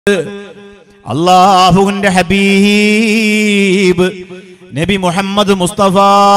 അള്ളാഹുവിന്റെ ഹബീബ് നബി മുഹമ്മദ് മുസ്തഫ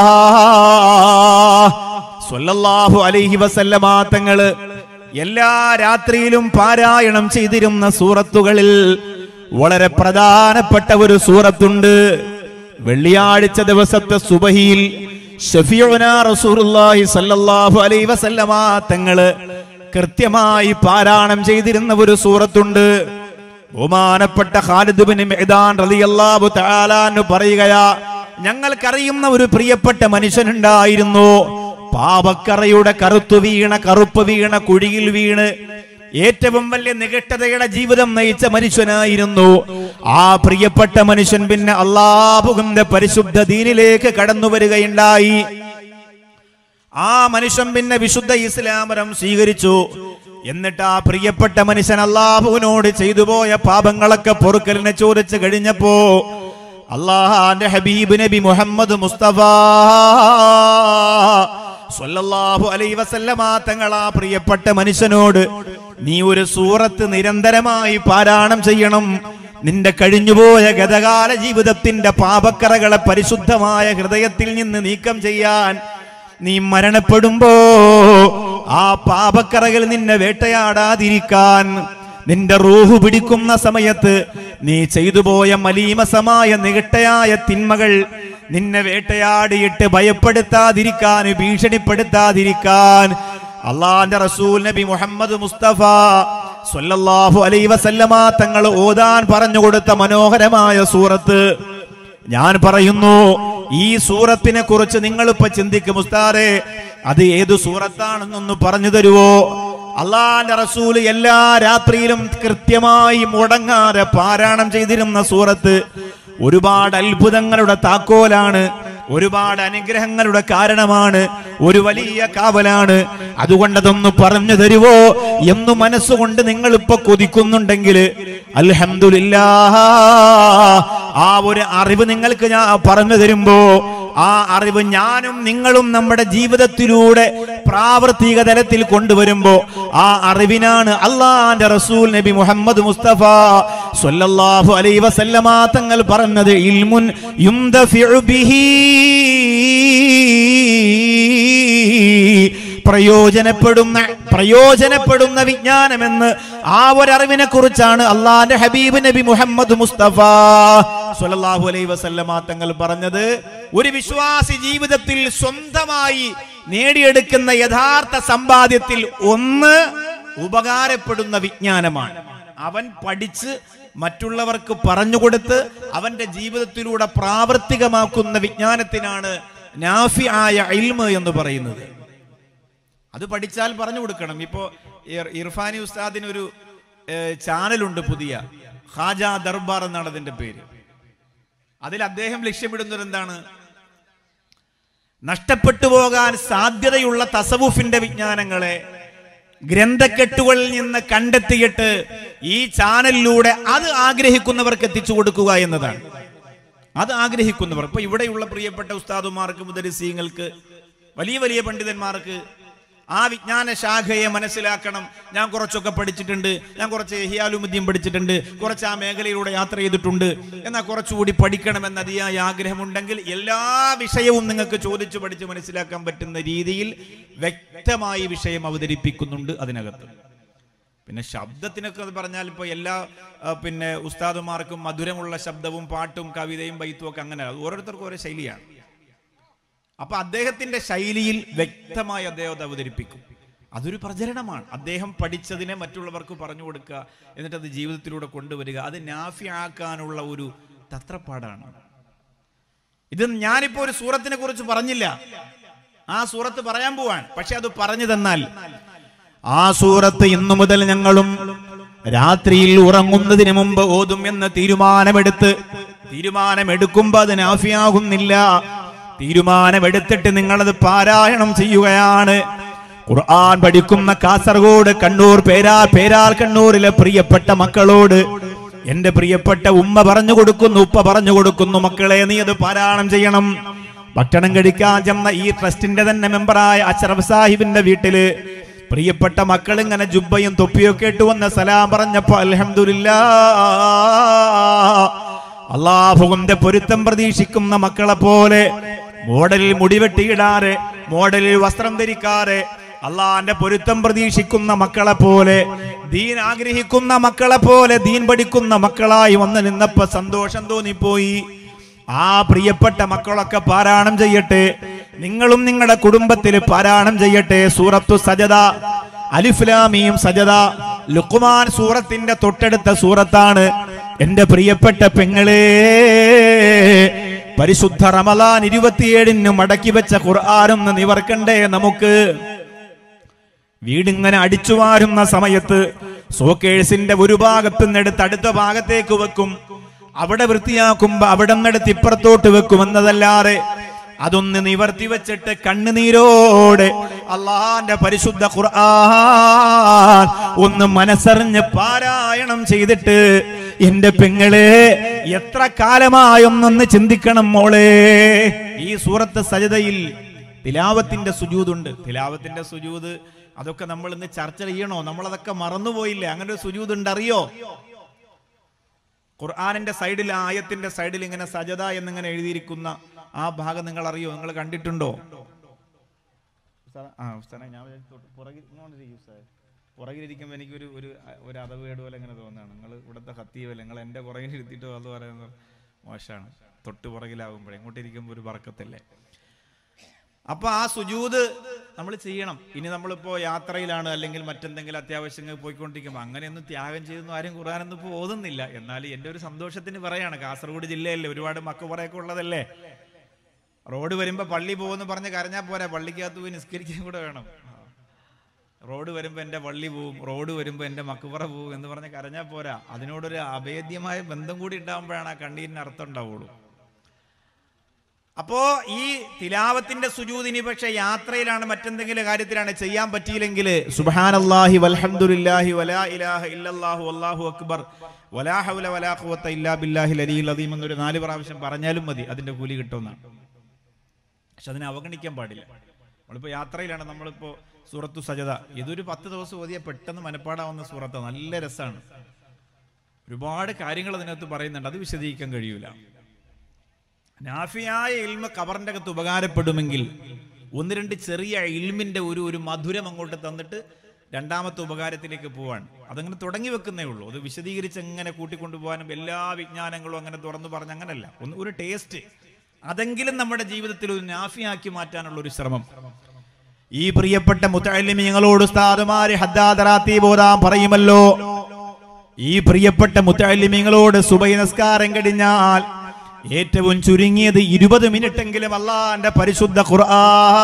സ്വല്ലല്ലാഹു അലൈഹി വസല്ലമ തങ്ങള് എല്ലാ രാത്രിയിലും പാരായണം ചെയ്തിരുന്ന സൂറത്തുകളിൽ വളരെ പ്രധാനപ്പെട്ട ഒരു സൂറത്തുണ്ട് വെള്ളിയാഴ്ച ദിവസത്തെ സുബഹിയിൽ ഷഫീഉന റസൂലുള്ളാഹി സല്ലല്ലാഹു അലൈഹി വസല്ലമ തങ്ങള് കൃത്യമായി പാരായണം ചെയ്തിരുന്ന ഒരു സൂറത്തുണ്ട് ബഹുമാനപ്പെട്ട ഖാലിദ് ബിൻ മെഹദാൻ റളിയല്ലാഹു തആല എന്ന് പറയുകയാ ഞങ്ങൾക്കറിയുന്ന ഒരു പ്രിയപ്പെട്ട മനുഷ്യനുണ്ടായിരുന്നു പാപക്കറയുടെ കറുത്തു വീണ കറുപ്പ് വീണ കുഴിയിൽ വീണ് ഏറ്റവും വലിയ നികട്ടതയുടെ ജീവിതം നയിച്ച മനുഷ്യനായിരുന്നു ആ പ്രിയപ്പെട്ട മനുഷ്യൻ പിന്നെ അള്ളാഹുവിന്റെ പരിശുദ്ധ ദീനിലേക്ക് കടന്നു വരികയുണ്ടായി ആ മനുഷ്യൻ പിന്നെ വിശുദ്ധ ഇസ്ലാമരം സ്വീകരിച്ചു എന്നിട്ട് ആ പ്രിയപ്പെട്ട മനുഷ്യൻ അള്ളാഹുവിനോട് ചെയ്തു പോയ പാപങ്ങളൊക്കെ പൊറുക്കലിനെ ചോദിച്ചു കഴിഞ്ഞപ്പോ അള്ളാഹാന്റെ ഹബീബ് നബി മുഹമ്മദ് മുസ്തഫ സ്വല്ലല്ലാഹു അലൈഹി വസല്ലമ തങ്ങൾ ആ പ്രിയപ്പെട്ട മനുഷ്യനോട് നീ ഒരു സൂറത്ത് നിരന്തരമായി പാരായണം ചെയ്യണം നിന്റെ കഴിഞ്ഞുപോയ ഗതകാല ജീവിതത്തിന്റെ പാപക്കറകളെ പരിശുദ്ധമായ ഹൃദയത്തിൽ നിന്ന് നീക്കം ചെയ്യാൻ നീ മരണപ്പെടുമ്പോ ആ പാപക്കറകൾ നിന്നെ വേട്ടയാടാതിരിക്കാൻ നിന്റെ റൂഹ് പിടിക്കുന്ന സമയത്ത് നീ ചെയ്തു പോയ മലീമസമായ നികട്ടയായ തിന്മകൾ നിന്നെ വേട്ടയാടിയിട്ട് ഭയപ്പെടുത്താതിരിക്കാൻ ഭീഷണിപ്പെടുത്താതിരിക്കാൻ അള്ളാന്റെ റസൂൽ നബി മുഹമ്മദ് മുസ്തഫ സ്വല്ലല്ലാഹു അലൈഹി വസല്ലമ തങ്ങൾ ഓതാൻ പറഞ്ഞു കൊടുത്ത മനോഹരമായ സൂറത്ത് ഞാൻ പറയുന്നു ഈ സൂറത്തിനെ കുറിച്ച് നിങ്ങൾ ഇപ്പൊ ചിന്തിക്കും ഉസ്താദെ അത് ഏത് സൂറത്താണെന്നൊന്ന് പറഞ്ഞു തരുവോ അള്ളാന്റെ റസൂല് എല്ലാ രാത്രിയിലും കൃത്യമായി മുടങ്ങാതെ പാരായണം ചെയ്തിരുന്ന സൂറത്ത് ഒരുപാട് അത്ഭുതങ്ങളുടെ താക്കോലാണ് ഒരുപാട് അനുഗ്രഹങ്ങളുടെ കാരണമാണ് ഒരു വലിയ കാവലാണ് അതുകൊണ്ടതൊന്ന് പറഞ്ഞു തരുവോ എന്ന് മനസ്സുകൊണ്ട് നിങ്ങൾ ഇപ്പൊ കൊതിക്കുന്നുണ്ടെങ്കിൽ അൽഹംദുലില്ലാ ആ ഒരു അറിവ് നിങ്ങൾക്ക് ഞാൻ പറഞ്ഞു തരുമ്പോ ആ അറിവ് ഞാനും നിങ്ങളും നമ്മുടെ ജീവിതത്തിലൂടെ പ്രാവർത്തിക തലത്തിൽ കൊണ്ടുവരുമ്പോ ആ അറിവിനാണ് അള്ളാന്റെ റസൂൽ നബി മുഹമ്മദ് മുസ്തഫ സ്വല്ലല്ലാഹു അലൈഹി വസല്ലമ തങ്ങൾ പറഞ്ഞത് ഇൽമുൻ യുംദഫിഉ ബിഹി പ്രയോജനപ്പെടുന്ന പ്രയോജനപ്പെടുന്ന വിജ്ഞാനമെന്ന് ആ ഒരറിവിനെ കുറിച്ചാണ് അള്ളാന്റെ ഹബീബ് നബി മുഹമ്മദ് മുസ്തഫ സ്വല്ലല്ലാഹു അലൈഹി വസല്ലമ തങ്ങൾ പറഞ്ഞത് ഒരു വിശ്വാസി ജീവിതത്തിൽ സ്വന്തമായി നേടിയെടുക്കുന്ന യഥാർത്ഥ സമ്പാദ്യത്തിൽ ഒന്ന് ഉപകാരപ്പെടുന്ന വിജ്ഞാനമാണ് അവൻ പഠിച്ച് മറ്റുള്ളവർക്ക് പറഞ്ഞുകൊടുത്ത് അവന്റെ ജീവിതത്തിലൂടെ പ്രാവർത്തികമാക്കുന്ന വിജ്ഞാനത്തിനാണ് നാഫി ആയ ഇൽമ് എന്ന് പറയുന്നത് അത് പഠിച്ചാൽ പറഞ്ഞു കൊടുക്കണം ഇപ്പോ ഇർ- ഇർഫാനി ഉസ്താദിന് ഒരു ചാനലുണ്ട് പുതിയ ഖാജ ദർബാർ എന്നാണ് അതിന്റെ പേര് അതിൽ അദ്ദേഹം ലക്ഷ്യമിടുന്നത് എന്താണ് നഷ്ടപ്പെട്ടു പോകാൻ സാധ്യതയുള്ള തസവുഫിന്റെ വിജ്ഞാനങ്ങളെ ഗ്രന്ഥക്കെട്ടുകളിൽ നിന്ന് കണ്ടെത്തിയിട്ട് ഈ ചാനലിലൂടെ അത് ആഗ്രഹിക്കുന്നവർക്ക് എത്തിച്ചു കൊടുക്കുക എന്നതാണ് അത് ആഗ്രഹിക്കുന്നവർ ഇപ്പൊ ഇവിടെയുള്ള പ്രിയപ്പെട്ട ഉസ്താദുമാർക്ക് മുദരിസീങ്ങൾക്ക് വലിയ വലിയ പണ്ഡിതന്മാർക്ക് ആ വിജ്ഞാന ശാഖയെ മനസ്സിലാക്കണം ഞാൻ കുറച്ചൊക്കെ പഠിച്ചിട്ടുണ്ട് ഞാൻ കുറച്ച് എഹിയാലുമുദ്യം പഠിച്ചിട്ടുണ്ട് കുറച്ച് ആ മേഖലയിലൂടെ യാത്ര ചെയ്തിട്ടുണ്ട് എന്നാൽ കുറച്ചുകൂടി പഠിക്കണമെന്ന് അതിയായ ആഗ്രഹമുണ്ടെങ്കിൽ എല്ലാ വിഷയവും നിങ്ങൾക്ക് ചോദിച്ചു പഠിച്ച് മനസ്സിലാക്കാൻ പറ്റുന്ന രീതിയിൽ വ്യക്തമായി വിഷയം അവതരിപ്പിക്കുന്നുണ്ട് അതിനകത്ത് പിന്നെ ശബ്ദത്തിനൊക്കെ അത് പറഞ്ഞാൽ ഇപ്പോൾ എല്ലാ ആ, പിന്നെ ഉസ്താദുമാർക്കും മധുരമുള്ള ശബ്ദവും പാട്ടും കവിതയും ബൈത്തും ഒക്കെ അങ്ങനെ അത് ഓരോരുത്തർക്കും ഓരോ ശൈലിയാണ് അപ്പൊ അദ്ദേഹത്തിന്റെ ശൈലിയിൽ വ്യക്തമായി അദ്ദേഹം അത് അവതരിപ്പിക്കും അതൊരു പ്രചരണമാണ് അദ്ദേഹം പഠിച്ചതിനെ മറ്റുള്ളവർക്ക് പറഞ്ഞു കൊടുക്കുക എന്നിട്ട് അത് ജീവിതത്തിലൂടെ കൊണ്ടുവരിക അത് നാഫി ആക്കാനുള്ള ഒരു തത്രപ്പാടാണ് ഇത് ഞാനിപ്പോ ഒരു സൂറത്തിനെ കുറിച്ച് പറഞ്ഞില്ല ആ സൂറത്ത് പറയാൻ പോവാൻ പക്ഷെ അത് പറഞ്ഞു തന്നാൽ ആ സൂറത്ത് ഇന്നു മുതൽ ഞങ്ങളും രാത്രിയിൽ ഉറങ്ങുന്നതിന് മുമ്പ് ഓതും എന്ന് തീരുമാനമെടുത്ത് തീരുമാനമെടുക്കുമ്പോ അത് നാഫിയാകുന്നില്ല തീരുമാനമെടുത്തിട്ട് നിങ്ങളത് പാരായണം ചെയ്യുകയാണ് ഖുർആൻ പഠിക്കുന്ന കാസർഗോഡ് കണ്ണൂർ പേരാ പേരാൽ കണ്ണൂരിലെ പ്രിയപ്പെട്ട മക്കളോട് എന്റെ പ്രിയപ്പെട്ട ഉമ്മ പറഞ്ഞു കൊടുക്കുന്നു ഉപ്പ പറഞ്ഞു കൊടുക്കുന്നു മക്കളെ നീ അത് പാരായണം ചെയ്യണം ഭക്ഷണം കഴിക്കാൻ ചെന്ന ഈ ട്രസ്റ്റിന്റെ തന്നെ മെമ്പറായ അഷറഫ് സാഹിബിന്റെ വീട്ടില് പ്രിയപ്പെട്ട മക്കൾ ഇങ്ങനെ ജുബയും തൊപ്പിയൊക്കെ ഇട്ട് വന്ന സലാം പറഞ്ഞപ്പോ അൽഹംദുലില്ലാ അള്ളാഹുവിന്റെ പൊരുത്തം പ്രതീക്ഷിക്കുന്ന മക്കളെ പോലെ മോഡലിൽ മുടിവെട്ടിയിടാറ് മോഡലിൽ വസ്ത്രം ധരിക്കാറ് അള്ളാന്റെ പൊരുത്തം പ്രതീക്ഷിക്കുന്ന മക്കളെ പോലെ ദീൻ ആഗ്രഹിക്കുന്ന മക്കളെ പോലെ ദീൻ പഠിക്കുന്ന മക്കളായി വന്ന് നിന്നപ്പോ സന്തോഷം തോന്നിപ്പോയി ആ പ്രിയപ്പെട്ട മക്കളൊക്കെ പാരായണം ചെയ്യട്ടെ നിങ്ങളും നിങ്ങളുടെ കുടുംബത്തിൽ പാരായണം ചെയ്യട്ടെ സൂറത്തു സജദ അലിഫ്ലാമിയും സജദ ലുക്കുമാൻ സൂറത്തിന്റെ തൊട്ടടുത്ത സൂറത്താണ് എന്റെ പ്രിയപ്പെട്ട പെങ്ങളെ പരിശുദ്ധ റമലാൻ ഇരുപത്തിയേഴിന് മടക്കി വെച്ച ഖുർആാനും നിവർക്കണ്ടേ നമുക്ക് വീടിങ്ങനെ അടിച്ചു വാരുന്ന സമയത്ത് സോക്കേഴ്സിന്റെ ഒരു ഭാഗത്ത് നിന്നെടുത്ത് അടുത്ത ഭാഗത്തേക്ക് വെക്കും അവിടെ വൃത്തിയാക്കുമ്പോ അവിടെ നിന്നെടുത്ത് ഇപ്പുറത്തോട്ട് വെക്കും എന്നതല്ലാതെ അതൊന്ന് നിവർത്തി വെച്ചിട്ട് കണ്ണുനീരോടെ അള്ളാന്റെ പരിശുദ്ധ ഖുർആൻ ഒന്ന് മനസ്സറിഞ്ഞ് പാരായണം ചെയ്തിട്ട് എന്റെ പെങ്ങളെ എത്ര കാലമായൊന്നൊന്ന് ചിന്തിക്കണം മോളെ ഈ സൂറത്ത് സജതയിൽ തിലാവത്തിന്റെ സുജൂതുണ്ട് തിലാവത്തിന്റെ സുജൂത് അതൊക്കെ നമ്മൾ ഇന്ന് ചർച്ച ചെയ്യണോ നമ്മളതൊക്കെ മറന്നുപോയില്ലേ അങ്ങനെ ഒരു സുജൂത് ഉണ്ട് അറിയോ ഖുർആാനിന്റെ സൈഡിൽ ആ ആയത്തിന്റെ സൈഡിൽ ഇങ്ങനെ സജത എന്നിങ്ങനെ എഴുതിയിരിക്കുന്ന ആ ഭാഗം നിങ്ങൾ അറിയോ നിങ്ങൾ കണ്ടിട്ടുണ്ടോ ആ ഉസ്താദേ, ഞാൻ വിചാരിച്ചു തൊട്ട് പുറകിൽ ഇങ്ങോട്ട് ഇരിക്കൂ ഉസ്താദേ. പുറകിലിരിക്കുമ്പോൾ എനിക്കൊരു ഒരു ഒരു അതവേട് പോലെ ഇങ്ങനെ തോന്നുകയാണ് നിങ്ങൾ ഇവിടുത്തെ ഹത്തിയവല്ല നിങ്ങൾ എൻ്റെ പുറകിൽ ഇരുത്തിയിട്ട് അത് പറയുന്നത് മോശമാണ് തൊട്ട് പുറകിലാകുമ്പോഴേ ഇങ്ങോട്ടിരിക്കുമ്പോൾ ഒരു പറക്കത്തല്ലേ അപ്പൊ ആ സുജൂത് നമ്മൾ ചെയ്യണം ഇനി നമ്മളിപ്പോ യാത്രയിലാണ് അല്ലെങ്കിൽ മറ്റെന്തെങ്കിലും അത്യാവശ്യങ്ങൾ പോയിക്കൊണ്ടിരിക്കുമ്പോൾ അങ്ങനെയൊന്നും ത്യാഗം ചെയ്തൊന്നും ആരും ഖുർആാനൊന്നും ഇപ്പോൾ ഓതുന്നില്ല എന്നാൽ എൻ്റെ ഒരു സന്തോഷത്തിന് പറയാണ് കാസർഗോഡ് ജില്ലയല്ലേ ഒരുപാട് മക്കുപറയൊക്കെ ഉള്ളതല്ലേ റോഡ് വരുമ്പോ പള്ളി പോകുമെന്ന് പറഞ്ഞ് കരഞ്ഞാൽ പോരാ പള്ളിക്കകത്ത് പോയി നിസ്കരിക്കാൻ കൂടെ വേണം റോഡ് വരുമ്പോ എന്റെ പള്ളി പോവും റോഡ് വരുമ്പോ എന്റെ മക്കുപറ പോവും എന്ന് പറഞ്ഞ് കരഞ്ഞാൽ പോരാ അതിനോടൊരു അഭേദ്യമായ ബന്ധം കൂടി ഉണ്ടാകുമ്പോഴാണ് ആ കണ്ണീരിന് അർത്ഥം ഉണ്ടാവുള്ളൂ അപ്പോ ഈ തിലാവത്തിന്റെ സുജൂദിനി പക്ഷെ യാത്രയിലാണ് മറ്റെന്തെങ്കിലും കാര്യത്തിലാണ് ചെയ്യാൻ പറ്റിയില്ലെങ്കിൽ സുബ്ഹാനല്ലാഹി വൽഹംദുലില്ലാഹി വലാ ഇലാഹ ഇല്ലല്ലാഹു വല്ലാഹു അക്ബർ വലാ ഹൗല വലാ ഖുവത ഇല്ലാ ബില്ലാഹിൽ അലിയിൽ അദീം എന്നൊരു നാല് പ്രാവശ്യം പറഞ്ഞാലും മതി അതിന്റെ കൂലി കിട്ടുമെന്നാണ് പക്ഷെ അതിനെ അവഗണിക്കാൻ പാടില്ല നമ്മളിപ്പോ യാത്രയിലാണ് നമ്മളിപ്പോ സൂറത്തു സജത ഇതൊരു പത്ത് ദിവസം ഓതിയ പെട്ടെന്ന് മനപ്പാടാവുന്ന സൂറത്ത് നല്ല രസമാണ് ഒരുപാട് കാര്യങ്ങൾ അതിനകത്ത് പറയുന്നുണ്ട് അത് വിശദീകരിക്കാൻ കഴിയൂല നാഫിയായ ഇൽമ കബറിന്റെ അകത്ത് ഉപകാരപ്പെടുമെങ്കിൽ ഒന്ന് രണ്ട് ചെറിയ ഇൽമിന്റെ ഒരു ഒരു മധുരം അങ്ങോട്ട് തന്നിട്ട് രണ്ടാമത്തെ ഉപകാരത്തിലേക്ക് പോവാൻ അതങ്ങനെ തുടങ്ങി വെക്കുന്നേ ഉള്ളൂ അത് വിശദീകരിച്ച് എങ്ങനെ കൂട്ടിക്കൊണ്ടുപോകാനും എല്ലാ വിജ്ഞാനങ്ങളും അങ്ങനെ തുറന്നു പറഞ്ഞ് അങ്ങനല്ല ഒന്ന് ഒരു ടേസ്റ്റ് അതെങ്കിലും നമ്മുടെ ജീവിതത്തിൽ ഒരു നാഫിയാക്കി മാറ്റാനുള്ള ഒരു ശ്രമം ഈ പ്രിയപ്പെട്ട മുത്തലിമിങ്ങളോട് ഉസ്താദുമാര് ഹദ്ദാദറാത്തി ബോധാൻ പറയുമല്ലോ ഈ പ്രിയപ്പെട്ട മുത്തലിമിങ്ങളോട് സുബൈ നസ്കാരം കഴിഞ്ഞാൽ ഏറ്റവും ചുരുങ്ങിയത് ഇരുപത് മിനിറ്റ് എങ്കിലും അള്ളാന്റെ പരിശുദ്ധ ഖുർആൻ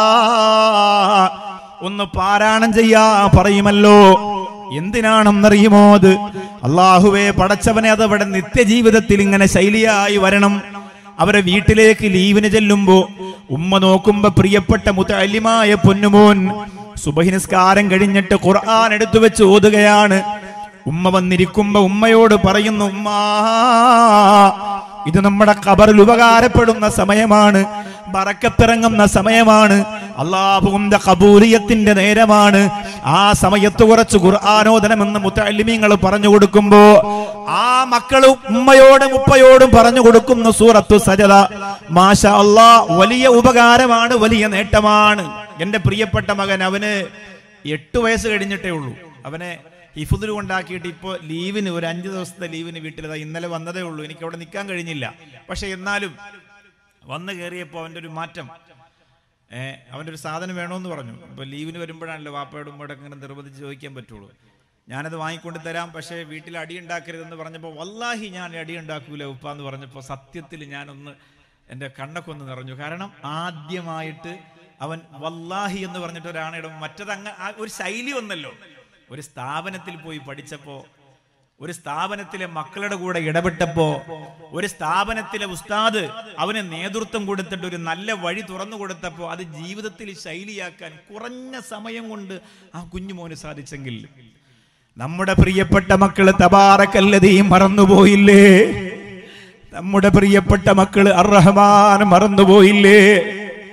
ഒന്ന് പാരായണം ചെയ്യാ പറയുമല്ലോ എന്തിനാണെന്നറിയുമോ അത് അള്ളാഹുവെ പടച്ചവനെ അത് അവിടെ നിത്യജീവിതത്തിൽ ഇങ്ങനെ ശൈലിയായി വരണം അവരെ വീട്ടിലേക്ക് ലീവിന് ചെല്ലുമ്പോ ഉമ്മ നോക്കുമ്പോ പ്രിയപ്പെട്ട മുത്തല്യമായ പൊന്നുമോൻ സുബഹി നിസ്കാരം കഴിഞ്ഞിട്ട് ഖുർആൻ എടുത്തു വെച്ച് ഓതുകയാണ് ഉമ്മ വന്നിരിക്കുമ്പോ ഉമ്മയോട് പറയുന്നു ഉമ്മാ ഇത് നമ്മുടെ കബറിൽ ഉപകാരപ്പെടുന്ന സമയമാണ് ബറക്കത്തിറങ്ങുന്ന സമയമാണ് അള്ളാഹുവിന്റെ കബൂലിയത്തിന്റെ നേരമാണ് ആ സമയത്ത് കുറച്ച് ഖുർആാനോദനമെന്ന് മുത്തല്ലിമീങ്ങൾ പറഞ്ഞു കൊടുക്കുമ്പോ ആ മക്കളും ഉമ്മയോടും ഉപ്പയോടും പറഞ്ഞു കൊടുക്കുന്ന സൂറത്തു സജത മാഷ അള്ളാ വലിയ ഉപകാരമാണ് വലിയ നേട്ടമാണ് എന്റെ പ്രിയപ്പെട്ട മകൻ അവന് എട്ട് വയസ്സ് കഴിഞ്ഞിട്ടേ ഉള്ളൂ അവനെ ഹിഫുദിൽ കൊണ്ടാക്കിയിട്ട് ഇപ്പോൾ ലീവിന് ഒരു അഞ്ച് ദിവസത്തെ ലീവിന് വീട്ടിൽ ദാ ഇന്നലെ വന്നതേ ഉള്ളൂ എനിക്ക് അവിടെ നിൽക്കാൻ കഴിഞ്ഞില്ല പക്ഷെ എന്നാലും വന്ന് കയറിയപ്പോൾ അവൻ്റെ ഒരു മാറ്റം ഏഹ് അവൻ്റെ ഒരു സാധനം വേണമെന്ന് പറഞ്ഞു ഇപ്പോൾ ലീവിന് വരുമ്പോഴാണല്ലോ വാപ്പയോടും ഉമ്മയോടൊക്കെ ഇങ്ങനെ നിർബന്ധിച്ച് ചോദിക്കാൻ പറ്റുള്ളൂ ഞാനത് വാങ്ങിക്കൊണ്ട് തരാം പക്ഷേ വീട്ടിൽ അടി ഉണ്ടാക്കരുതെന്ന് പറഞ്ഞപ്പോൾ വല്ലാഹി ഞാൻ അടി ഉണ്ടാക്കൂല ഉപ്പ എന്ന് പറഞ്ഞപ്പോൾ സത്യത്തിൽ ഞാനൊന്ന് എൻ്റെ കണ്ണൊക്കെ ഒന്ന് നിറഞ്ഞു കാരണം ആദ്യമായിട്ട് അവൻ വല്ലാഹി എന്ന് പറഞ്ഞിട്ട് ഒരാണിടും മറ്റതങ്ങ ആ ഒരു ശൈലി വന്നല്ലോ ഒരു സ്ഥാപനത്തിൽ പോയി പഠിച്ചപ്പോ ഒരു സ്ഥാപനത്തിലെ മക്കളുടെ കൂടെ ഇടപെട്ടപ്പോ ഒരു സ്ഥാപനത്തിലെ ഉസ്താദ് അവന് നേതൃത്വം കൊടുത്തിട്ട് ഒരു നല്ല വഴി തുറന്നു കൊടുത്തപ്പോ അത് ജീവിതത്തിൽ ശൈലിയാക്കാൻ കുറഞ്ഞ സമയം കൊണ്ട് ആ കുഞ്ഞുമോന് സാധിച്ചെങ്കിൽ നമ്മുടെ പ്രിയപ്പെട്ട മക്കള് തബാറക്കല്ലതീ മറന്നുപോയില്ലേ നമ്മുടെ പ്രിയപ്പെട്ട മക്കള് അർറഹ്മാൻ മറന്നുപോയില്ലേ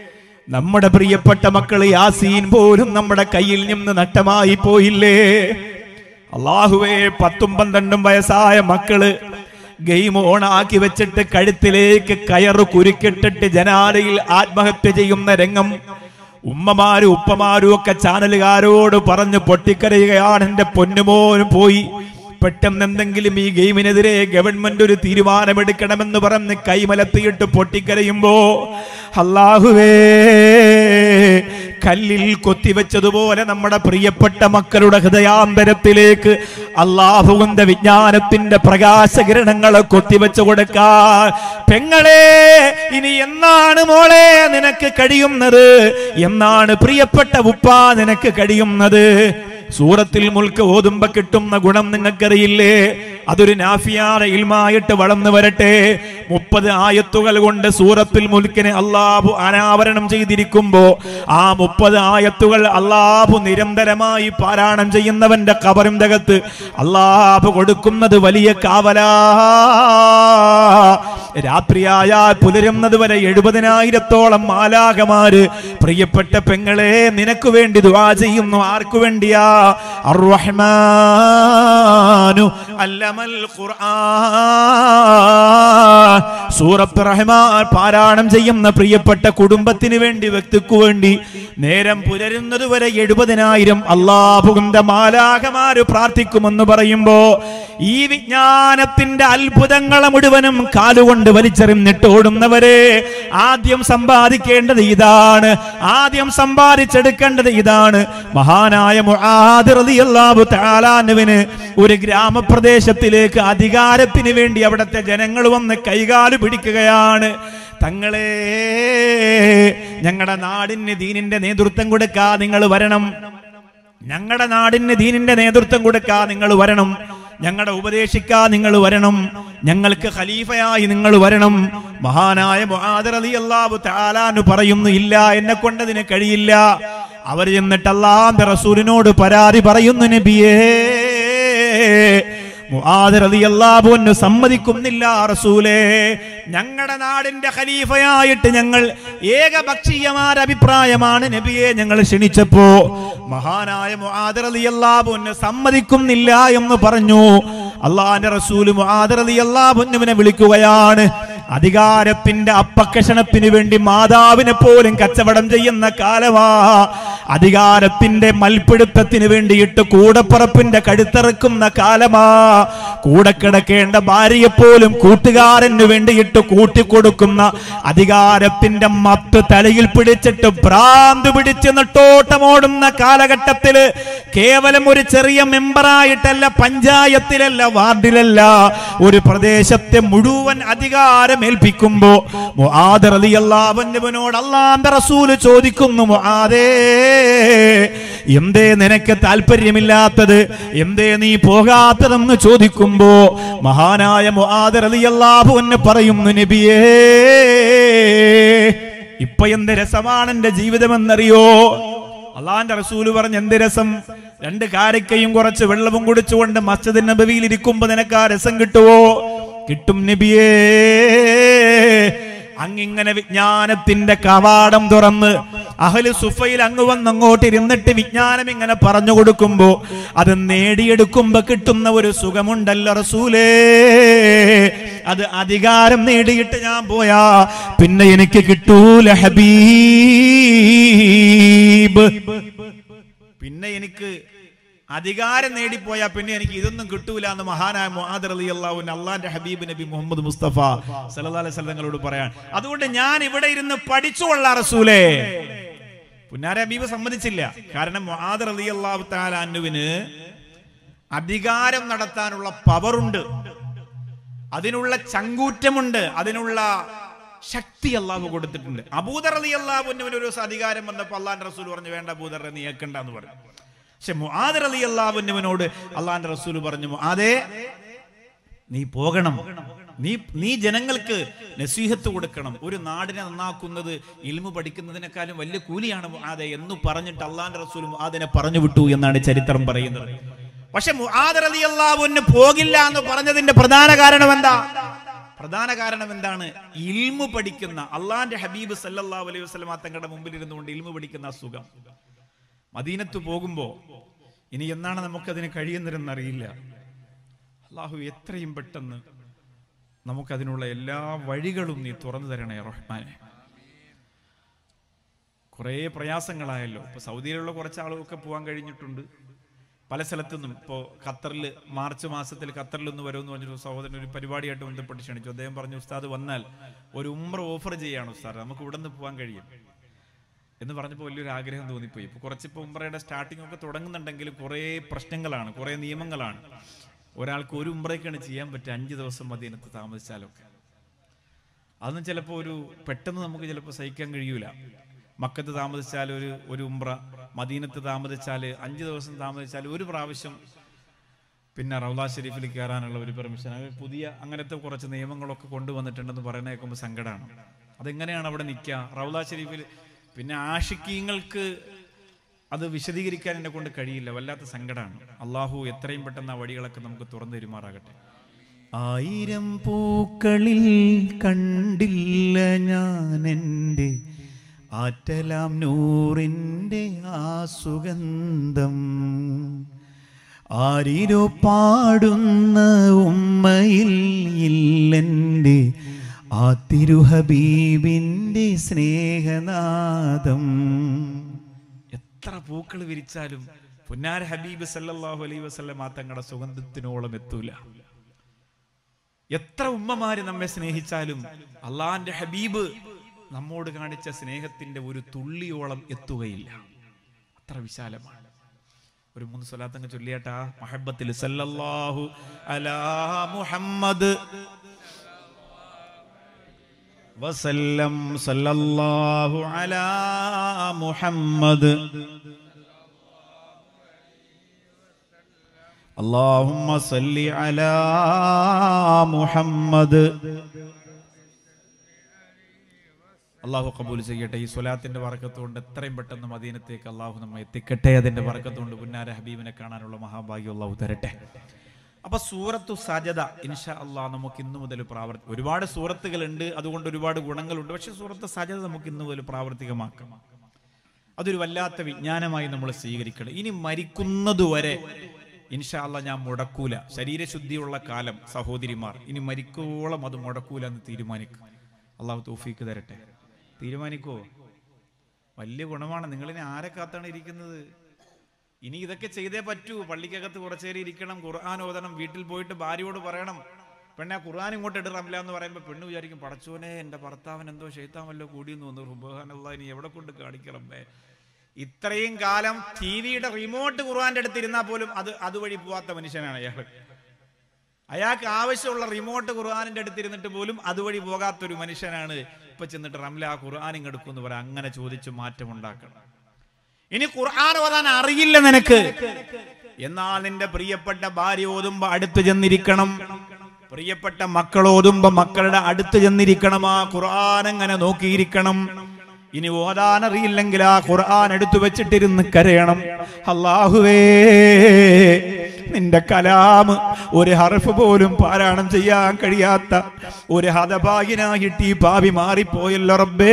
നമ്മുടെ പ്രിയപ്പെട്ട മക്കൾ യാസീൻ പോലും നമ്മുടെ കയ്യിൽ നിന്ന് നഷ്ടമായി പോയില്ലേ അള്ളാഹുവേ പത്തും പന്ത്രണ്ടും വയസ്സായ മക്കള് ഗെയിം ഓണാക്കി വെച്ചിട്ട് കഴുത്തിലേക്ക് കയറ് കുരുക്കിട്ടിട്ട് ജനാലയിൽ ആത്മഹത്യ ചെയ്യുന്ന രംഗം ഉമ്മമാരും ഉപ്പമാരും ഒക്കെ ചാനലുകാരോട് പറഞ്ഞ് പൊട്ടിക്കരയുകയാണ് എന്റെ പൊന്നുമോനും പോയി പെട്ടെന്ന് എന്തെങ്കിലും ഈ ഗെയിമിനെതിരെ ഗവൺമെന്റ് ഒരു തീരുമാനമെടുക്കണമെന്ന് പറഞ്ഞ് കൈമലത്തിയിട്ട് പൊട്ടിക്കരയുമ്പോ അള്ളാഹുവേ കല്ലിൽ കൊത്തിവെച്ചതുപോലെ നമ്മുടെ പ്രിയപ്പെട്ട മക്കളുടെ ഹൃദയാന്തരത്തിലേക്ക് അള്ളാഹുവിന്റെ വിജ്ഞാനത്തിന്റെ പ്രകാശകിരണങ്ങളെ കൊത്തിവെച്ചു കൊടുക്കാൻ പെങ്ങളെ ഇനി എന്നാണ് മോളെ നിനക്ക് കഴിയുന്നത് എന്നാണ് പ്രിയപ്പെട്ട ഉപ്പ നിനക്ക് കഴിയുന്നത് സൂറത്തിൽ മുൽക്ക് ഓതുമ്പോ കിട്ടുന്ന ഗുണം നിങ്ങൾക്കറിയില്ലേ അതൊരു നാഫിയാറ ഇൽമായിട്ട് വളർന്നു വരട്ടെ മുപ്പത് ആയത്തുകൾ കൊണ്ട് സൂറത്തിൽ മുൽക്കിനെ അള്ളാഹു അനാവരണം ചെയ്തിരിക്കുമ്പോ ആ മുപ്പത് ആയത്തുകൾ അള്ളാഹു നിരന്തരമായി പാരായണം ചെയ്യുന്നവന്റെ കബറിന്റെ അകത്ത് അള്ളാഹു കൊടുക്കുന്നത് വലിയ കാവലാ രാത്രിയായാൽ പുലരുന്നത് വരെ എഴുപതിനായിരത്തോളം മാലാകമാര് പ്രിയപ്പെട്ട പെങ്ങളെ നിനക്ക് വേണ്ടി ദുആ ചെയ്യുന്നു ആർക്കു വേണ്ടിയാ അർറഹ്മാനു അല്ലമൽ ഖുർആൻ സൂറത്ത് റഹ്മാൻ പാരായണം ചെയ്യുന്ന പ്രിയപ്പെട്ട കുടുംബത്തിന് വേണ്ടി വ്യക്തിക്കു വേണ്ടി നേരം പുലരുന്നത് വരെ എഴുപതിനായിരം അള്ളാഹുവിന്റെ മാലാകമാര് പ്രാർത്ഥിക്കുമെന്ന് പറയുമ്പോ ഈ വിജ്ഞാനത്തിന്റെ അത്ഭുതങ്ങളെ മുഴുവനും കാലുകൊണ്ട് വലിച്ചെറിഞ്ഞിട്ട് ഓടുന്നവരെ ആദ്യം സമ്പാദിക്കേണ്ടത് ഇതാണ് ആദ്യം സമ്പാദിച്ചെടുക്കേണ്ടത് ഇതാണ് മഹാനായ മുആദ് റളിയല്ലാഹു തആലാനുവിന് ഒരു ഗ്രാമപ്രദേശത്തിലേക്ക് അധികാരത്തിന് വേണ്ടി അവിടുത്തെ ജനങ്ങൾ വന്ന് കൈകാല് പിടിക്കുകയാണ് തങ്ങളെ ഞങ്ങളുടെ നാടിന് ദീനിന്റെ നേതൃത്വം കൊടുക്കാ നിങ്ങൾ വരണം ഞങ്ങളുടെ നാടിന് ദീനിന്റെ നേതൃത്വം കൊടുക്കാ നിങ്ങൾ വരണം ഞങ്ങളുടെ ഉപദേശിക്കാ നിങ്ങൾ വരണം ഞങ്ങൾക്ക് ഖലീഫയായി നിങ്ങൾ വരണം മഹാനായ മുആദ് റളിയല്ലാഹു തആലാനു പറയുന്നു ഇല്ല എന്നെ കൊണ്ടതിന് കഴിയില്ല അവർ ചെന്നിട്ട് അള്ളാന്റെ റസൂലിനോട് പരാതി പറയുന്നു നബിയേ മുആദ് റളിയല്ലാഹു അൻഹു സമ്മതിക്കുന്നില്ല റസൂലേ ഞങ്ങളുടെ നാടിന്റെ ഖലീഫയായിട്ട് ഞങ്ങൾ ഏകപക്ഷീയമായ അഭിപ്രായമാണ് നബിയെ ഞങ്ങൾ ക്ഷണിച്ചപ്പോ മഹാനായ മുആദ് റളിയല്ലാഹു അൻഹു സമ്മതിക്കുന്നില്ല എന്ന് പറഞ്ഞു അള്ളാഹിന്റെ റസൂൽ മുആദ് റളിയല്ലാഹു അൻഹുവിനെ വിളിക്കുകയാണ് അധികാരത്തിന്റെ അപ്പക്കഷണത്തിന് വേണ്ടി മാതാവിനെ പോലും കച്ചവടം ചെയ്യുന്ന കാലമാ അധികാരത്തിന്റെ മൽപ്പിടുത്തത്തിന് വേണ്ടിയിട്ട് കൂടപ്പറപ്പിന്റെ കഴുത്തിറക്കുന്ന കാലമാ കൂടെ കിടക്കേണ്ട ഭാര്യയെ പോലും കൂട്ടുകാരന് വേണ്ടിയിട്ട് കൂട്ടിക്കൊടുക്കുന്ന അധികാരത്തിന്റെ മത്ത് തലയിൽ പിടിച്ചിട്ട് ഭ്രാന്ത് പിടിച്ച് നെട്ടോട്ടമോടുന്ന കാലഘട്ടത്തില് കേവലം ഒരു ചെറിയ മെമ്പറായിട്ടല്ല പഞ്ചായത്തിലല്ല വാർഡിലല്ല ഒരു പ്രദേശത്തെ മുഴുവൻ അധികാരം ഏൽപ്പിക്കുമ്പോ മുആദ് റളിയല്ലാഹു അൻഹുവിനോട് അല്ലാഹുവിന്റെ റസൂല് ചോദിക്കുന്നു മുആദേ എന്തേ നിനക്ക് താല്പര്യമില്ലാത്തത് എന്തേ നീ പോകാത്തതെന്ന് ചോദിക്കുമ്പോ മഹാനായ മുആദ് റളിയല്ലാഹു അൻഹു പറയുന്നു നബിയേ ഇപ്പൊ എന്ത് രസമാണ് എന്റെ ജീവിതമെന്നറിയോ അള്ളാന്റെ റസൂല് പറഞ്ഞ എന്ത് രസം രണ്ട് കാരക്കയും കുറച്ച് വെള്ളവും കുടിച്ചുകൊണ്ട് മസ്ജിദ് നബവിയിൽ ഇരിക്കുമ്പോ നിനക്ക് ആ രസം കിട്ടുവോ കിട്ടും നബിയേ അങ്ങിങ്ങനെ വിജ്ഞാനത്തിന്റെ കവാടം തുറന്ന് അഹല് സുഫയിൽ അങ്ങ് വന്ന് അങ്ങോട്ട് ഇരുന്നിട്ട് വിജ്ഞാനം ഇങ്ങനെ പറഞ്ഞു കൊടുക്കുമ്പോ അത് നേടിയെടുക്കുമ്പോ കിട്ടുന്ന ഒരു സുഖമുണ്ടല്ലോ റസൂലേ അത് അധികാരം നേടിയിട്ട് ഞാൻ പോയാ പിന്നെ എനിക്ക് കിട്ടൂല ഹബീബ് പിന്നെ എനിക്ക് അധികാരം നേടിപ്പോയാ പിന്നെ എനിക്ക് ഇതൊന്നും കിട്ടൂല എന്ന് മഹാനായ മുഹാദർ അലി അള്ളാഹുവിന്റെ അള്ളാന്റെ ഹബീബ് നബി മുഹമ്മദ് മുസ്തഫ സല്ലല്ലാഹു അലൈഹി വസല്ലം തങ്ങളോട് പറയാൻ അതുകൊണ്ട് ഞാൻ ഇവിടെ ഇരുന്ന് പഠിച്ചുകൊള്ളാ റസൂലേ പുന്നാര ഹബീബ് സമ്മതിച്ചില്ല കാരണം മുഹാദർ അലി അള്ളാഹു താലാനുവിന് അധികാരം നടത്താനുള്ള പവറുണ്ട് അതിനുള്ള ചങ്കൂറ്റമുണ്ട് അതിനുള്ള ശക്തി അള്ളാഹു കൊടുത്തിട്ടുണ്ട് അബൂദർ അലി അള്ളാഹുവിന് ഒരു ദിവസം അധികാരം വന്നപ്പോ അള്ളാന്റെ റസൂൽ പറഞ്ഞു വേണ്ട അബൂദർ നീ ഏക്കണ്ട എന്ന് പറഞ്ഞു പക്ഷെ മുആദർ അലി അള്ളാഹുവിനോട് അള്ളാന്റെ റസൂൽ പറഞ്ഞു മുആദേ നീ പോകണം നീ നീ ജനങ്ങൾക്ക് നസീഹത്ത് കൊടുക്കണം ഒരു നാടിനെ നന്നാക്കുന്നത് ഇൽമു പഠിക്കുന്നതിനേക്കാളും വലിയ കൂലിയാണ് മുആദെ എന്ന് പറഞ്ഞിട്ട് അള്ളാന്റെ റസൂൽ മുആദിനെ പറഞ്ഞു വിട്ടു എന്നാണ് ചരിത്രം പറയുന്നത് പക്ഷെ മുആദർ അലി അള്ളാഹുവിന് പോകില്ല എന്ന് പറഞ്ഞതിന്റെ പ്രധാന കാരണം എന്താ പ്രധാന കാരണം എന്താണ് ഇൽമു പഠിക്കുന്ന അള്ളാന്റെ ഹബീബ് സല്ലല്ലാഹു അലൈഹി വസല്ലമ തങ്ങളുടെ മുമ്പിൽ ഇരുന്നുകൊണ്ട് ഇൽമു പഠിക്കുന്ന ആ സുഖം മദീനത്ത് പോകുമ്പോ ഇനി എന്നാണ് നമുക്കതിന് കഴിയുന്നതെന്നറിയില്ല അള്ളാഹു എത്രയും പെട്ടെന്ന് നമുക്കതിനുള്ള എല്ലാ വഴികളും നീ തുറന്നു തരണേ റഹ്മാനെ കുറേ പ്രയാസങ്ങളായല്ലോ ഇപ്പൊ സൗദിയിലുള്ള കുറച്ച് ആളുകൾക്ക് പോകാൻ കഴിഞ്ഞിട്ടുണ്ട് പല സ്ഥലത്തുനിന്നും ഇപ്പോൾ ഖത്തറിൽ മാർച്ച് മാസത്തിൽ ഖത്തറിൽ ഒന്ന് വരുമെന്ന് പറഞ്ഞൊരു സഹോദരൻ ഒരു പരിപാടിയായിട്ട് ബന്ധപ്പെട്ട് ക്ഷണിച്ചു അദ്ദേഹം പറഞ്ഞു ഉസ്താദ് വന്നാൽ ഒരു ഉമ്ര ഓഫർ ചെയ്യാണ് ഉസ്താദ് നമുക്ക് ഇവിടെ നിന്ന് പോകാൻ കഴിയും എന്ന് പറഞ്ഞപ്പോൾ വലിയൊരു ആഗ്രഹം തോന്നിപ്പോയി ഇപ്പോൾ കുറച്ചിപ്പോൾ ഉംറയുടെ സ്റ്റാർട്ടിംഗ് ഒക്കെ തുടങ്ങുന്നുണ്ടെങ്കിലും കുറേ പ്രശ്നങ്ങളാണ് കുറേ നിയമങ്ങളാണ് ഒരാൾക്ക് ഒരു ഉംറയ്ക്കാണ് ചെയ്യാൻ പറ്റുക അഞ്ച് ദിവസം മദീനത്ത് താമസിച്ചാലൊക്കെ അതൊന്നും ചിലപ്പോൾ ഒരു പെട്ടെന്ന് നമുക്ക് ചിലപ്പോൾ സഹിക്കാൻ കഴിയൂല മക്കത്ത് താമസിച്ചാൽ ഒരു ഒരു ഉംറ മദീനത്ത് താമസിച്ചാൽ അഞ്ച് ദിവസം താമസിച്ചാൽ ഒരു പ്രാവശ്യം പിന്നെ റൗദ ഷെരീഫിൽ കയറാനുള്ള ഒരു പെർമിഷൻ അത് പുതിയ അങ്ങനത്തെ കുറച്ച് നിയമങ്ങളൊക്കെ കൊണ്ടുവന്നിട്ടുണ്ടെന്ന് പറയുന്ന കേൾക്കുമ്പോൾ സങ്കടമാണ് അതെങ്ങനെയാണ് അവിടെ നിൽക്കുക റൗദ ഷെരീഫിൽ പിന്നെ ആഷിക്കീങ്ങൾക്ക് അത് വിശദീകരിക്കാൻ എന്നെ കൊണ്ട് കഴിയില്ല വല്ലാത്ത സങ്കടമാണ് അള്ളാഹു എത്രയും പെട്ടെന്ന് ആ വഴികളൊക്കെ നമുക്ക് തുറന്നു തരുമാറാകട്ടെ ആയിരം പൂക്കളിൽ കണ്ടില്ല ഞാൻ എൻ്റെ ആറ്റലാം നൂറിൻ്റെ ആ സുഗന്ധം ആരിരോ പാടുന്ന ഉമ്മയിൽ ഇല്ലെൻ്റെ ആ തിരുഹബീബിൻ്റെ സ്നേഹനാദം എത്ര പൂക്കൾ വിരിച്ചാലും പുന്നാര ഹബീബ് സല്ലല്ലാഹു അലൈഹി വസല്ലം ആ തങ്ങളുടെ സുഗന്ധത്തിനോളം എത്തൂല എത്ര ഉമ്മമാര് നമ്മെ സ്നേഹിച്ചാലും അള്ളാന്റെ ഹബീബ് നമ്മോട് കാണിച്ച സ്നേഹത്തിന്റെ ഒരു തുള്ളിയോളം എത്തുകയില്ല അത്ര വിശാലമാണ് ഒരു മൂന്ന് സ്വലാത്തങ്ങ് ചൊല്ലിയാട്ടാ മഹബത്തിൽ സല്ലല്ലാഹു അലാ മുഹമ്മദ് വസല്ലം സല്ലല്ലാഹു അലാ മുഹമ്മദ് اللهم صل على മുഹമ്മദ് അള്ളാഹു കബൂൽ ചെയ്യട്ടെ ഈ സ്വലാത്തിന്റെ വർക്കത്തുകൊണ്ട് എത്രയും പെട്ടെന്ന് മദീനത്തേക്ക് അള്ളാഹു നമ്മെ എത്തിക്കട്ടെ അതിന്റെ വർക്കത്തുകൊണ്ട് പുന്നാര ഹബീബിനെ കാണാനുള്ള മഹാഭാഗ്യം അള്ളാഹു തരട്ടെ അപ്പൊ സൂറത്തു സജദ ഇൻഷാ അള്ളാഹ് നമുക്ക് ഇന്നു മുതൽ പ്രാവർത്തി ഒരുപാട് സൂറത്തുകളുണ്ട് അതുകൊണ്ട് ഒരുപാട് ഗുണങ്ങളുണ്ട് പക്ഷെ സൂറത്ത് സജദ നമുക്ക് ഇന്നു മുതൽ പ്രാവർത്തികമാക്കാം അതൊരു വല്ലാത്ത വിജ്ഞാനമായി നമ്മൾ സ്വീകരിക്കണം ഇനി മരിക്കുന്നതുവരെ ഇൻഷാ അള്ളാഹ് ഞാൻ മുടക്കൂല ശരീരശുദ്ധിയുള്ള കാലം സഹോദരിമാർ ഇനി മരിക്കോളം അത് മുടക്കൂല എന്ന് തീരുമാനിക്കും അള്ളാഹു തൗഫീക്ക് തരട്ടെ തീരുമാനിക്കുവോ വലിയ ഗുണമാണ് നിങ്ങളിനി ആരെ കാത്താണ് ഇരിക്കുന്നത് ഇനി ഇതൊക്കെ ചെയ്തേ പറ്റൂ പള്ളിക്കകത്ത് കുറച്ചേരി ഇരിക്കണം ഖുർആൻ ഓതണം വീട്ടിൽ പോയിട്ട് ഭാര്യയോട് പറയണം പെണ്ണെ ആ ഖുർആൻ ഇങ്ങോട്ട് ഇടറമില്ല എന്ന് പറയുമ്പോൾ പെണ്ണ് വിചാരിക്കും പടച്ചോനെ എൻ്റെ ഭർത്താവൻ എന്തോ ഷെയ്ത്താമല്ലോ കൂടിയെന്ന് തോന്നുന്നു റുബാനുള്ള ഇനി എവിടെ കൊണ്ട് കാണിക്കണം ബേ ഇത്രയും കാലം ടി വിയുടെ റിമോട്ട് ഖുർആന്റെ അടുത്തിരുന്നാൽ പോലും അത് അതുവഴി പോവാത്ത മനുഷ്യനാണ് അയാൾ അയാൾക്ക് ആവശ്യമുള്ള റിമോട്ട് ഖുർആാനിന്റെ അടുത്തിരുന്നിട്ട് പോലും അതുവഴി പോകാത്തൊരു മനുഷ്യനാണ് ഇപ്പൊ ചെന്നിട്ട് റംല ആ ഖുർആൻ ഇങ്ങെടുക്കും എന്ന് പറയാം അങ്ങനെ ചോദിച്ച് മാറ്റം ഉണ്ടാക്കണം ഇനി ഖുർആൻ ഓതാൻ അറിയില്ല നിനക്ക് എന്നാൽ നിന്റെ പ്രിയപ്പെട്ട ഭാര്യ ഓതുമ്പോ അടുത്ത് ചെന്നിരിക്കണം പ്രിയപ്പെട്ട മക്കൾ ഓതുമ്പോ മക്കളുടെ അടുത്ത് ചെന്നിരിക്കണം ആ ഖുർആൻ അങ്ങനെ നോക്കിയിരിക്കണം ഇനി ഓതാൻ അറിയില്ലെങ്കിൽ ആ ഖുർആൻ എടുത്തു വെച്ചിട്ടിരുന്ന് കരയണം അള്ളാഹുവേ നിന്റെ കലാം ഒരു ഹർഫ് പോലും പാരായണം ചെയ്യാൻ കഴിയാത്ത ഒരു ഹതഭാഗ്യനായിട്ട് ഈ പാവി മാറിപ്പോയല്ലോ റബ്ബേ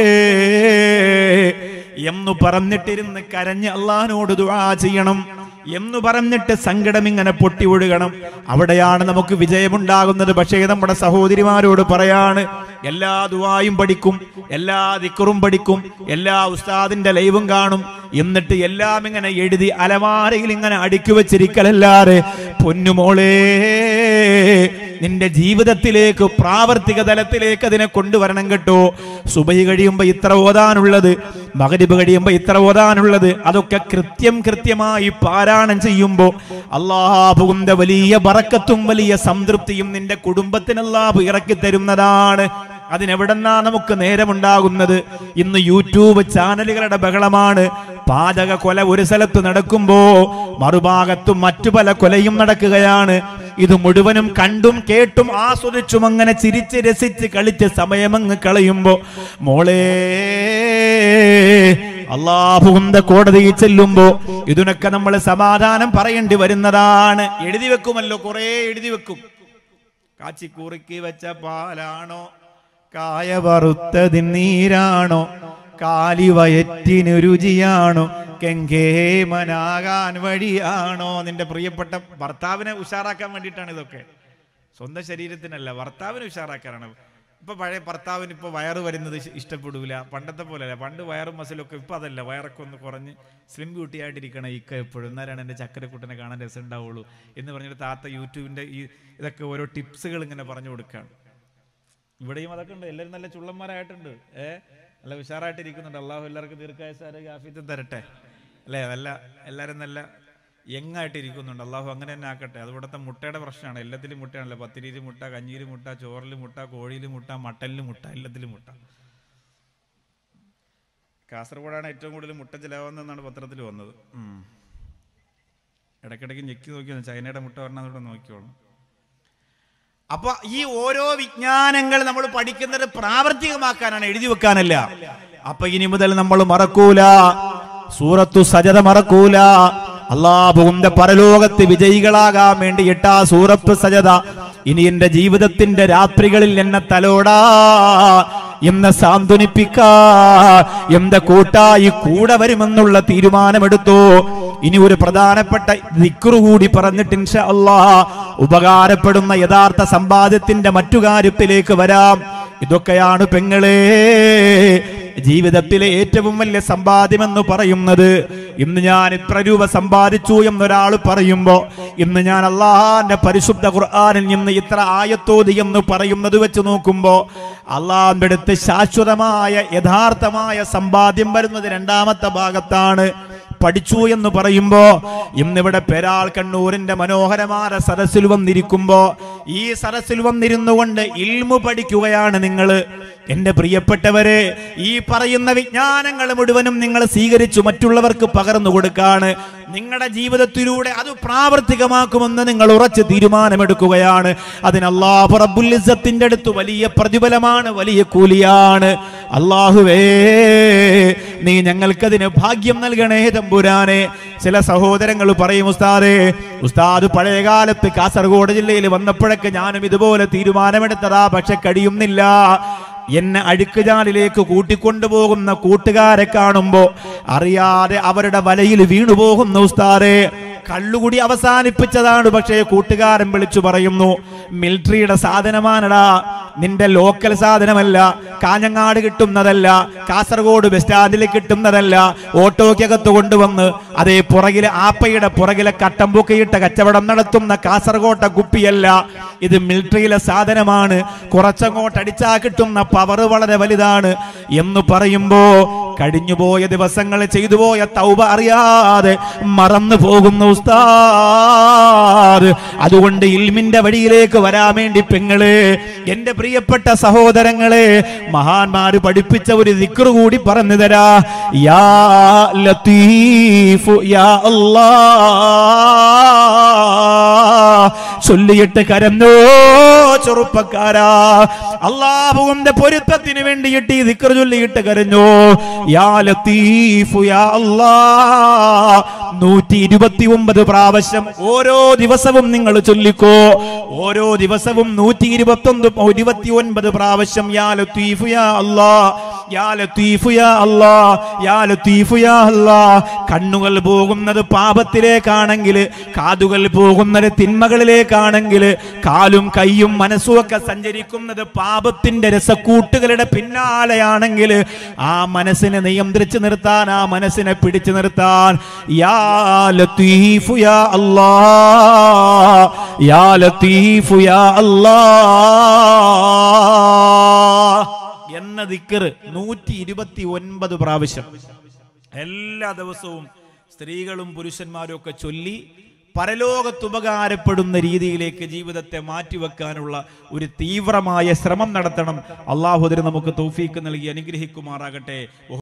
എന്ന് പറഞ്ഞിട്ടിരുന്ന് കരഞ്ഞ് അള്ളഹാനോട് ദുആ ചെയ്യണം എന്ന് പറഞ്ഞിട്ട് സങ്കടം ഇങ്ങനെ പൊട്ടി ഒഴുകണം അവിടെയാണ് നമുക്ക് വിജയമുണ്ടാകുന്നത് പക്ഷേ നമ്മുടെ സഹോദരിമാരോട് പറയാണ് എല്ലാ ദുആയും പഠിക്കും എല്ലാ ദിക്കറും പഠിക്കും എല്ലാ ഉസ്താദിന്റെ ലൈവും കാണും എന്നിട്ട് എല്ലാം ഇങ്ങനെ എഴുതി അലമാരയിൽ ഇങ്ങനെ അടുക്കി വെച്ചിരിക്കലല്ലാതെ പൊന്നുമോളേ നിന്റെ ജീവിതത്തിലേക്ക് പ്രാവർത്തിക തലത്തിലേക്ക് അതിനെ കൊണ്ടുവരണം കേട്ടോ സുബൈ കഴിയുമ്പോ ഇത്ര ഓതാനുള്ളത് മകരിബ് കഴിയുമ്പോ ഇത്ര ഓതാനുള്ളത് അതൊക്കെ കൃത്യം കൃത്യമായി പാരായണം ചെയ്യുമ്പോ അള്ളാഹുവിന്റെ വലിയ ബറക്കത്തും വലിയ സംതൃപ്തിയും നിന്റെ കുടുംബത്തിന് അള്ളാഹു ഇറക്കി തരുന്നതാണ് അതിനെവിടെന്നാ നമുക്ക് നേരമുണ്ടാകുന്നത് ഇന്ന് യൂട്യൂബ് ചാനലുകളുടെ ബഹളമാണ് പാചക കൊല ഒരു സ്ഥലത്ത് നടക്കുമ്പോ മറുഭാഗത്തും മറ്റു പല കൊലയും നടക്കുകയാണ് ഇത് മുഴുവനും കണ്ടും കേട്ടും ആസ്വദിച്ചും അങ്ങനെ ചിരിച്ച് രസിച്ച് കളിച്ച് സമയമങ്ങ് കളയുമ്പോ മോളേ അള്ളാഹുവിന്റെ കോടതിയിൽ ചെല്ലുമ്പോ ഇതിനൊക്കെ നമ്മൾ സമാധാനം പറയേണ്ടി വരുന്നതാണ് എഴുതി വെക്കുമല്ലോ കുറെ എഴുതി വെക്കും കാച്ചി കുറുക്കി വെച്ച പാലാണോ കായ വറുത്തതിൻ നീരാണോ കാലി വയറ്റിനു രുചിയാണോ കെങ്കേമനാകാൻ വഴിയാണോ നിന്റെ പ്രിയപ്പെട്ട ഭർത്താവിനെ ഉഷാറാക്കാൻ വേണ്ടിയിട്ടാണ് ഇതൊക്കെ സ്വന്തം ശരീരത്തിനല്ല ഭർത്താവിനെ ഉഷാറാക്കാനാണ് ഇപ്പൊ പഴയ ഭർത്താവിന് ഇപ്പൊ വയറ് വരുന്നത് ഇഷ്- ഇഷ്ടപ്പെടൂല പണ്ടത്തെ പോലെയല്ല പണ്ട് വയറും മസിലൊക്കെ ഇപ്പൊ അതല്ല വയറൊക്കെ ഒന്ന് കുറഞ്ഞ് സ്ലിം ബ്യൂട്ടി ആയിട്ടിരിക്കണം ഇക്ക എപ്പോഴും എന്നാലാണ് എൻ്റെ ചക്കരക്കുട്ടനെ കാണാൻ രസം ഉണ്ടാവുള്ളൂ എന്ന് പറഞ്ഞിട്ട് താത്ത യൂട്യൂബിന്റെ ഈ ഇതൊക്കെ ഓരോ ടിപ്സുകൾ ഇങ്ങനെ പറഞ്ഞു കൊടുക്കുകയാണ് ഇവിടെയും അതൊക്കെ ഉണ്ട് എല്ലാവരും നല്ല ചുള്ളന്മാരായിട്ടുണ്ട് ഏ നല്ല ഉഷാറായിട്ടിരിക്കുന്നുണ്ട് അള്ളാഹു എല്ലാവർക്കും ദീർഘായുസാരോഗ്യ ആഫിയത്തും തരട്ടെ അല്ലേ നല്ല എല്ലാവരും നല്ല യങ്ങായിട്ട് ഇരിക്കുന്നുണ്ട് അള്ളാഹു അങ്ങനെ തന്നെ ആക്കട്ടെ അത് ഇവിടുത്തെ മുട്ടയുടെ പ്രശ്നമാണ് എല്ലാത്തിലും മുട്ടയാണല്ലോ പത്തിരിയിൽ മുട്ട കഞ്ഞിയിൽ മുട്ട ചോറിൽ മുട്ട കോഴിയിൽ മുട്ട മട്ടനിൽ മുട്ട എല്ലാത്തിലും മുട്ട കാസർഗോഡാണ് ഏറ്റവും കൂടുതൽ മുട്ട ചിലവാകുന്നതെന്നാണ് പത്രത്തിൽ വന്നത് ഉം. ഇടയ്ക്കിടയ്ക്ക് ഞെക്കി നോക്കിയോ ചൈനയുടെ മുട്ട പറഞ്ഞാൽ നോക്കിയോളൂ അപ്പൊ ഈ ഓരോ വിജ്ഞാനങ്ങൾ നമ്മൾ പഠിക്കുന്നത് പ്രാവർത്തികമാക്കാനാണ് എഴുതി വെക്കാനല്ല അപ്പൊ ഇനി മുതൽ നമ്മൾ മറക്കൂല സൂറത്തു സജത മറക്കൂല അള്ളാഹുവിന്റെ പരലോകത്ത് വിജയികളാകാൻ വേണ്ടിയിട്ട് ആ സൂറത്ത് സജത ഇനി എന്റെ ജീവിതത്തിന്റെ രാത്രികളിൽ എന്നെ തലോടാ എന്നെ സാന്ത്വനിപ്പിക്കാ എന്റെ കൂട്ടായി കൂടെ വരുമെന്നുള്ള തീരുമാനമെടുത്തു ഇനി ഒരു പ്രധാനപ്പെട്ട ദിക്റു കൂടി പറഞ്ഞിട്ട് ഇൻഷാ അല്ലാ ഉപകാരപ്പെടുന്ന യഥാർത്ഥ സമ്പാദ്യത്തിന്റെ മറ്റു കാര്യത്തിലേക്ക് വരാം ഇതൊക്കെയാണ് പെങ്ങളെ ജീവിതത്തിലെ ഏറ്റവും വലിയ സമ്പാദ്യമെന്ന് പറയുന്നത് ഇന്ന് ഞാൻ ഇത്ര രൂപ സമ്പാദിച്ചു എന്നൊരാൾ പറയുമ്പോ ഇന്ന് ഞാൻ അള്ളാഹാന്റെ പരിശുദ്ധ ഖുർആാനിൽ നിന്ന് ഇത്ര ആയത്തോതി എന്ന് പറയുന്നത് വെച്ച് നോക്കുമ്പോ അള്ളാഹിന്റെ അടുത്ത് ശാശ്വതമായ യഥാർത്ഥമായ സമ്പാദ്യം വരുന്നത് രണ്ടാമത്തെ ഭാഗത്താണ് പഠിച്ചു എന്ന് പറയുമ്പോ ഇന്നിവിടെ പെരാൾ കണ്ണൂരിന്റെ മനോഹരമായ സരസിൽ വന്നിരിക്കുമ്പോ ഈ സരസിൽ വന്നിരുന്നു കൊണ്ട് ഇൽമു പഠിക്കുകയാണ് നിങ്ങൾ എന്റെ പ്രിയപ്പെട്ടവരെ ഈ പറയുന്ന വിജ്ഞാനങ്ങൾ മുഴുവനും നിങ്ങൾ സ്വീകരിച്ചു മറ്റുള്ളവർക്ക് പകർന്നു കൊടുക്കാണ് നിങ്ങളുടെ ജീവിതത്തിലൂടെ അത് പ്രാവർത്തികമാക്കുമെന്ന് നിങ്ങൾ ഉറച്ച് തീരുമാനമെടുക്കുകയാണ് അതിന് അള്ളാഹു റബ്ബുൽ ഇസ്സത്തിന്റെ അടുത്ത് വലിയ പ്രതിഫലമാണ് വലിയ കൂലിയാണ് അള്ളാഹുവേ നീ ഞങ്ങൾക്കതിന് ഭാഗ്യം നൽകണേ തമ്പുരാനെ ചില സഹോദരങ്ങൾ പറയും ഉസ്താദേ ഉസ്താദ് പഴയ കാലത്ത് കാസർഗോഡ് ജില്ലയിൽ വന്നപ്പോഴൊക്കെ ഞാനും ഇതുപോലെ തീരുമാനമെടുത്തതാ പക്ഷെ കഴിയുന്നില്ല എന്നെ അഴുക്കുചാലിലേക്ക് കൂട്ടിക്കൊണ്ടുപോകുന്ന കൂട്ടുകാരെ കാണുമ്പോ അറിയാതെ അവരുടെ വലയിൽ വീണുപോകുന്ന ഉസ്താദേ കള്ളുകുടി അവസാനിപ്പിച്ചതാണ് പക്ഷേ കൂട്ടുകാരൻ വിളിച്ചു പറയുന്നു മിലിറ്ററിയുടെ സാധനമാണടാ നിന്റെ ലോക്കൽ സാധനമല്ല കാഞ്ഞങ്ങാട് കിട്ടുന്നതല്ല കാസർഗോഡ് ബസ് സ്റ്റാൻഡിൽ കിട്ടുന്നതല്ല ഓട്ടോയ്ക്കകത്ത് കൊണ്ടുവന്ന് അതേ പുറകിലെ ആപ്പയുടെ പുറകിലെ കട്ടം പൊക്കിയിട്ട കച്ചവടം നടത്തുന്ന കാസർഗോട്ടെ കുപ്പിയല്ല ഇത് മിലിറ്ററിയിലെ സാധനമാണ് കുറച്ചങ്ങോട്ട് അടിച്ചാ കിട്ടുന്ന പവർ വളരെ വലുതാണ് എന്ന് പറയുമ്പോ കഴിഞ്ഞുപോയ ദിവസങ്ങൾ ചെയ്തു പോയ തൗബ അറിയാതെ മറന്നു പോകുന്ന ഉസ്താദ് അതുകൊണ്ട് ഇൽമിന്റെ വഴിയിലേക്ക് വരാൻ വേണ്ടി പെങ്ങള് എന്റെ പ്രിയപ്പെട്ട സഹോദരങ്ങളെ മഹാന്മാര് പഠിപ്പിച്ച ഒരു ദിക്റ് കൂടി പറഞ്ഞു തരാ യാ ലത്തീഫു യാ അല്ലാ ചൊല്ലിയിട്ട് കരഞ്ഞോ ചെറുപ്പക്കാരാ അള്ളാഹുവിന്റെ പൊരുത്തത്തിന് വേണ്ടിയിട്ട് ഈ ദിക്ർ ചൊല്ലിയിട്ട് കരഞ്ഞോ യാ ലത്തീഫു യാ അല്ലാ നൂറ്റി ഇരുപത്തി ഒമ്പത് പ്രാവശ്യം ഓരോ ദിവസവും നിങ്ങൾ ചൊല്ലിക്കോ ഓരോ ദിവസവും നൂറ്റി ഇരുപത്തി ഒന്ന് ഇരുപത്തി ഒൻപത് പ്രാവശ്യം യാ ലത്തീഫു യാ അല്ലാ യാ ലത്തീഫു യാ അല്ലാ യാ ലത്തീഫു യാ അല്ലാ കണ്ണുകൾ പോകുന്നത് പാപത്തിലേക്കാണെങ്കിൽ കാതുകൾ പോകുന്നത് തിന്മകളിലേക്കാണെങ്കിൽ കാലും കൈയും മനസ്സും ഒക്കെ സഞ്ചരിക്കുന്നത് പാപത്തിന്റെ രസക്കൂട്ടുകളുടെ പിന്നാലെയാണെങ്കിൽ ആ മനസ്സിനെ നിയന്ത്രിച്ചു നിർത്താൻ ആ മനസ്സിനെ പിടിച്ചു നിർത്താൻ യാ ലത്തീഫു യാ അല്ലാ യാ ലത്തീഫു യാ അല്ലാ എന്ന ദിക്കറ് നൂറ്റി ഇരുപത്തി ഒൻപത് പ്രാവശ്യം എല്ലാ ദിവസവും സ്ത്രീകളും പുരുഷന്മാരും ഒക്കെ ചൊല്ലി പരലോകത്ത് ഉപകാരപ്പെടുന്ന രീതിയിലേക്ക് ജീവിതത്തെ മാറ്റിവെക്കാനുള്ള ഒരു തീവ്രമായ ശ്രമം നടത്തണം അള്ളാഹുദിന് നമുക്ക് തൗഫീക്ക് നൽകി അനുഗ്രഹിക്കുമാറാകട്ടെ